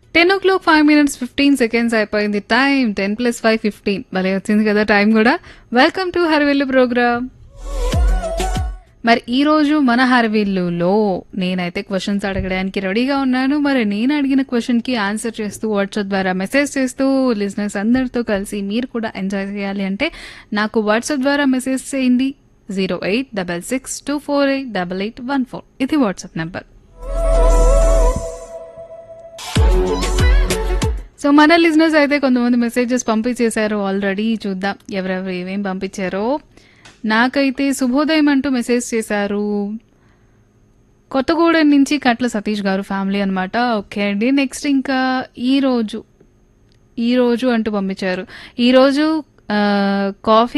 ten o'clock five minutes fifteen seconds అయిపోయింది time ten plus five fifteen భలే వచ్చింది కదా టైం కూడా వెల్కమ్ టు హర్విల్లు ప్రోగ్రామ్ మరి ఈ రోజు మన హర్విల్లులో నేనైతే క్వశ్చన్స్ అడగడానికి రెడీగా ఉన్నాను మరి నేను అడిగిన క్వశ్చన్ కి ఆన్సర్ చేస్తూ వాట్సాప్ ద్వారా మెసేజ్ చేస్తూ లిజినెస్ అందరితో కలిసి మీరు కూడా ఎంజాయ్ చేయాలి అంటే నాకు వాట్సాప్ ద్వారా మెసేజ్ చేయండి zero eight double six two four eight double eight one four ఇది వాట్సాప్ నెంబర్ సో మన లిజినెస్ అయితే కొంతమంది మెసేజెస్ పంపించేశారు ఆల్రెడీ చూద్దాం ఎవరెవరు ఏమేం పంపించారో నాకైతే శుభోదయం అంటూ మెసేజ్ చేశారు కొత్తగూడెం నుంచి కట్ల సతీష్ గారు ఫ్యామిలీ అన్నమాట ఓకే అండి నెక్స్ట్ ఇంకా ఈ రోజు ఈ రోజు అంటూ పంపించారు ఈ రోజు ఆ, కాఫీ